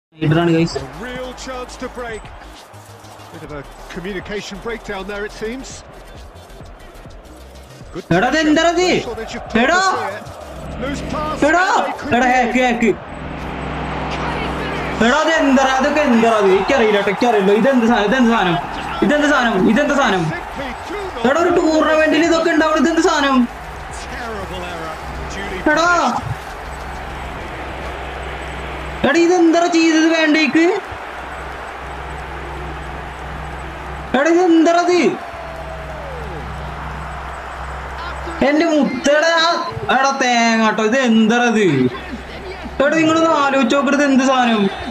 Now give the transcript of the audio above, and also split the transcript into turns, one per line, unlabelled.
ഇതാണ് guys
A real chance to break. Bit of a communication breakdown there, it seems. Good
എടാ ഇത്
touch.
എന്താടാ ഇത്?
Sure that you've told
എടാ.
us here. Loose pass.
എടാ
and they could
എടാ
be
hack
in.
Hack എടാ അത് എന്താ അതൊക്കെ എന്താ അത് എനിക്കറിയില്ല കേട്ടോ എനിക്കറിയില്ല ഇതെന്ത് സാധനം ഇതെന്ത് സാധനം ഇതെന്ത് സാധനം ഇതെന്ത് സാധനം
Simply do not
എടാ ഒരു ടൂർണമെന്റിൽ ഇതൊക്കെ ഉണ്ടാവും ഇതെന്ത് സാധനം
terrible error. Duly
എടാ
punished.
എടാ ഇതെന്താ ചെയ്തത് വേണ്ടേക്ക് എടാ ഇതെന്താ അത് എന്റെ മുത്തടാ എടാ തേങ്ങാട്ടോ ഇത് എന്താ ഇത് എടാ നിങ്ങളൊന്ന് ആലോചിച്ച് നോക്കരുത് എന്ത് സാധനം